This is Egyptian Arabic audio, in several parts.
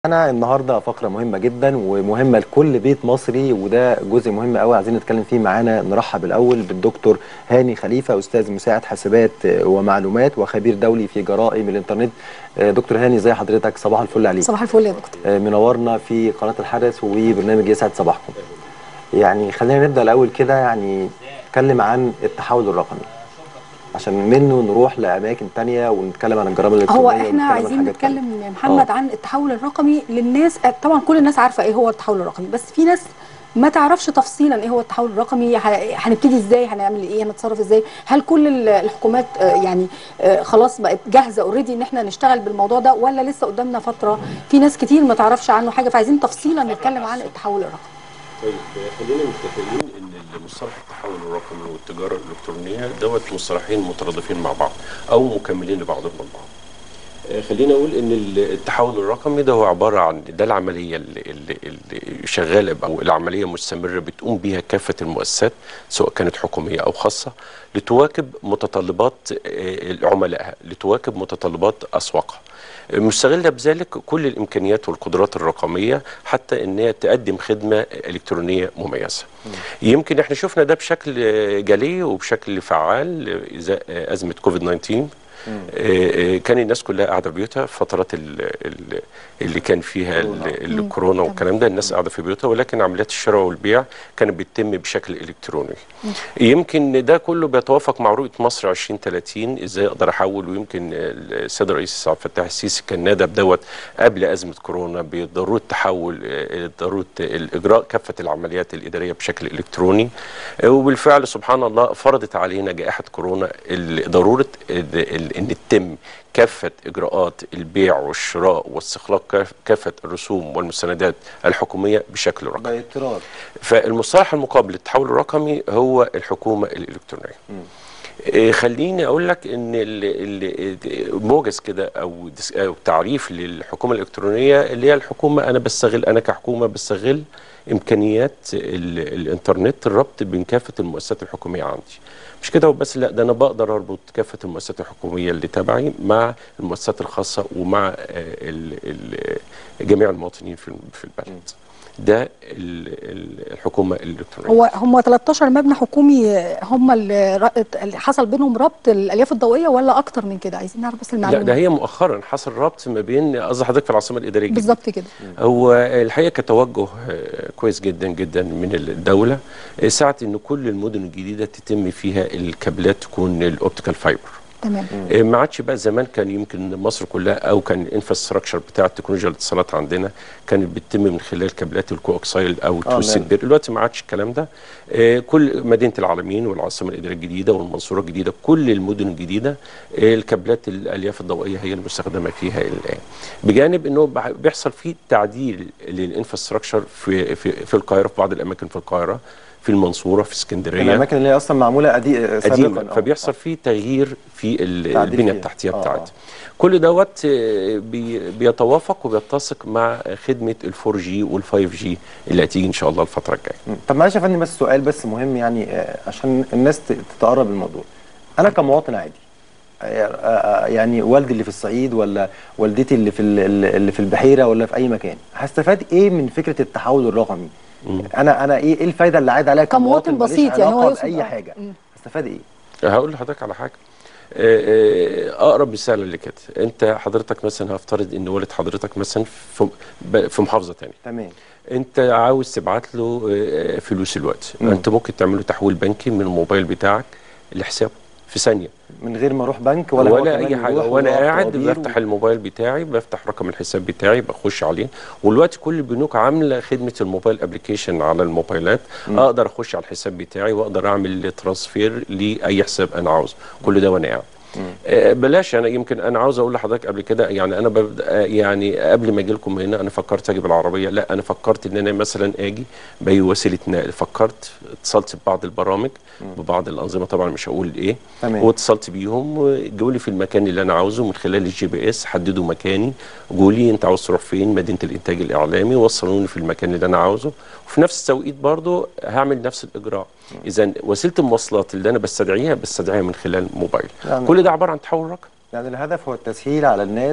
معانا النهارده فقره مهمه جدا ومهمه لكل بيت مصري وده جزء مهم قوي عايزين نتكلم فيه معانا نرحب الاول بالدكتور هاني خليفه استاذ مساعد حاسبات ومعلومات وخبير دولي في جرائم الانترنت دكتور هاني ازي حضرتك صباح الفل عليك صباح الفل يا دكتور منورنا في قناه الحدث وبرنامج يسعد صباحكم يعني خلينا نبدا الاول كده يعني نتكلم عن التحول الرقمي عشان منه نروح لاماكن تانية ونتكلم عن الجرائم الالكترونيه هو احنا ونتكلم عن عايزين حاجات نتكلم تانية. يا محمد آه. عن التحول الرقمي للناس طبعا كل الناس عارفه ايه هو التحول الرقمي بس في ناس ما تعرفش تفصيلا ايه هو التحول الرقمي ه- هنبتدي ازاي هنعمل ايه هنتصرف ازاي هل كل ال- الحكومات آه، يعني آه، خلاص بقت جاهزه اوريدي ان احنا نشتغل بالموضوع ده ولا لسه قدامنا فتره في ناس كتير ما تعرفش عنه حاجه فعايزين تفصيلا نتكلم عن التحول الرقمي طيب خلينا متفقين ان مصطلح التحول الرقمي والتجاره الالكترونيه دوت مصطلحين مترادفين مع بعض او مكملين لبعضهم البعض. آه، خلينا اقول ان ال- التحول الرقمي ده هو عباره عن ده العمليه اللي, اللي, اللي شغاله او العمليه مستمره بتقوم بها كافه المؤسسات سواء كانت حكوميه او خاصه لتواكب متطلبات آه، عملائها لتواكب متطلبات اسواقها. مستغله بذلك كل الامكانيات والقدرات الرقميه حتى ان هي تقدم خدمه الكترونيه مميزه. يمكن احنا شفنا ده بشكل آه، جلي وبشكل فعال ازاء آه، ازمه كوفيد 19 آه، آه، كان الناس كلها قاعده في بيوتها فترات ال- ال- اللي كان فيها ال- الكورونا والكلام ده الناس قاعده في بيوتها ولكن عمليات الشراء والبيع كانت بتتم بشكل الكتروني يمكن ده كله بيتوافق مع رؤيه مصر 2030 ازاي اقدر احول ويمكن السيد الرئيس عبد الفتاح السيسي كان نادى بدوت قبل ازمه كورونا بضروره تحول آه، ضروره الاجراء كافه العمليات الاداريه بشكل الكتروني آه، وبالفعل سبحان الله فرضت علينا جائحه كورونا ال- ضروره ال- ال- ان تتم كافه اجراءات البيع والشراء واستخلاص كاف- كافه الرسوم والمستندات الحكوميه بشكل رقمي ده اضطرار فالمصطلح المقابل للتحول الرقمي هو الحكومه الالكترونيه إيه، خليني اقول لك ان ال- ال- موجز كده او دس- او تعريف للحكومه الالكترونيه اللي هي الحكومه انا بستغل انا كحكومه بستغل امكانيات ال- الانترنت الربط بين كافه المؤسسات الحكوميه عندي مش كده وبس لا ده انا بقدر اربط كافه المؤسسات الحكوميه اللي تبعي مع المؤسسات الخاصه ومع آه، ال- ال- جميع المواطنين في في البلد ده ال- ال- الحكومه الالكترونيه هو هم 13 مبنى حكومي هم اللي ر- اللي حصل بينهم ربط الالياف الضوئيه ولا اكتر من كده عايزين نعرف بس لا المعلومه ده هي مؤخرا حصل ربط ما بين قصدي حضرتك في العاصمه الاداريه الجديدة. بالظبط كده هو الحقيقه كتوجه آه، كويس جدا جدا من الدوله آه، سعت ان كل المدن الجديده تتم فيها الكابلات تكون الاوبتيكال فايبر تمام آه، ما عادش بقى زمان كان يمكن مصر كلها او كان الانفراستراكشر بتاع تكنولوجيا الاتصالات عندنا كانت بتتم من خلال كابلات الكواكسايل او تويست نعم. بير دلوقتي ما عادش الكلام ده آه، كل مدينه العالمين والعاصمه الاداريه الجديده والمنصوره الجديده كل المدن الجديده آه، الكابلات الالياف الضوئيه هي المستخدمه فيها الان بجانب انه بح- بيحصل فيه تعديل للانفراستراكشر في في في القاهره في بعض الاماكن في القاهره في المنصوره في اسكندريه الاماكن اللي هي اصلا معموله قديم قديمه سابقا آه. فبيحصل فيه تغيير في ال- تعديل البنيه فيها. التحتيه آه، بتاعتها كل دوت آه، بي- بيتوافق وبيتسق مع خدمه الفور جي والفايف جي اللي هتيجي ان شاء الله الفتره الجايه مم. طب معلش يا فندم بس سؤال بس مهم يعني آه، عشان الناس ت- تتقرب الموضوع انا كمواطن عادي آه، آه، يعني والدي اللي في الصعيد ولا والدتي اللي في ال- اللي في البحيره ولا في اي مكان هستفاد ايه من فكره التحول الرقمي انا انا ايه ايه الفايده اللي عايد عليها كمواطن ماليش بسيط يعني هو علاقة يقصد باي آه. حاجه مم. هستفاد ايه هقول لحضرتك على حاجه آه، آه، اقرب مثال اللي كده انت حضرتك مثلا هفترض ان والد حضرتك مثلا في ب- في محافظه تانية تمام انت عاوز تبعت له آه، فلوس الوقت مم. انت ممكن تعمل له تحويل بنكي من الموبايل بتاعك لحسابه في ثانيه من غير ما اروح بنك ولا ولا, هو ولا كمان اي حاجه يروح وانا ويقف قاعد طوابير بفتح الموبايل بتاعي بفتح رقم الحساب بتاعي بخش عليه والوقت كل البنوك عامله خدمه الموبايل ابلكيشن على الموبايلات مم. اقدر اخش على الحساب بتاعي واقدر اعمل ترانسفير لاي حساب انا عاوزه كل ده وانا قاعد آه، بلاش انا يمكن انا عاوز اقول لحضرتك قبل كده يعني انا ببدا يعني قبل ما اجي لكم هنا انا فكرت اجي بالعربيه لا انا فكرت ان انا مثلا اجي باي وسيله نقل فكرت اتصلت ببعض البرامج ببعض الانظمه طبعا مش هقول ايه تمام. واتصلت بيهم وجوا لي في المكان اللي انا عاوزه من خلال الجي بي اس حددوا مكاني قولوا لي انت عاوز تروح فين مدينه الانتاج الاعلامي وصلوني في المكان اللي انا عاوزه وفي نفس التوقيت برضو هعمل نفس الاجراء اذا وسيله المواصلات اللي انا بستدعيها بستدعيها من خلال موبايل يعني- كل ده عباره عن تحول رقمي يعني الهدف هو التسهيل على الناس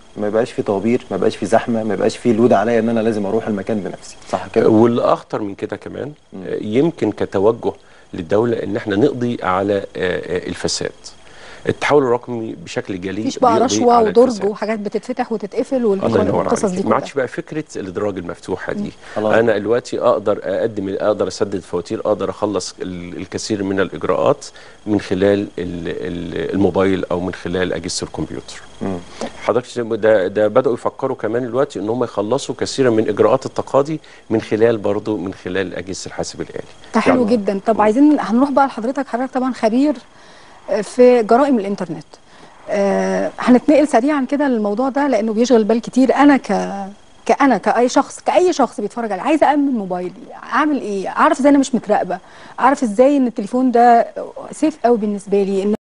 ما يبقاش في طوابير ما يبقاش في زحمه ما يبقاش في لود عليا ان انا لازم اروح المكان بنفسي صح كده واللي اخطر من كده كمان آه، يمكن كتوجه للدوله ان احنا نقضي على آه، آه، الفساد التحول الرقمي بشكل جلي مفيش بقى بيقضي رشوه على ودرج الفساد. وحاجات بتتفتح وتتقفل الله ينور والقصص دي عليك ما كلها عادش بقى فكره الادراج المفتوحه دي خلاص. انا دلوقتي اقدر اقدم اقدر اسدد فواتير اقدر اخلص ال- الكثير من الاجراءات من خلال ال- ال- الموبايل او من خلال اجهزه الكمبيوتر مم. حضرتك شايف ده ده بداوا يفكروا كمان دلوقتي ان هم يخلصوا كثيرا من اجراءات التقاضي من خلال برضه من خلال اجهزه الحاسب الالي ده حلو يعني- جدا طب عايزين هنروح بقى لحضرتك حضرتك طبعا خبير في جرائم الانترنت آه، هنتنقل سريعا كده للموضوع ده لانه بيشغل بال كتير انا ك كأنا كأي شخص كأي شخص بيتفرج عليه عايزة أأمن موبايلي أعمل إيه؟ أعرف إزاي أنا مش متراقبة؟ أعرف إزاي إن التليفون ده سيف قوي بالنسبة لي إن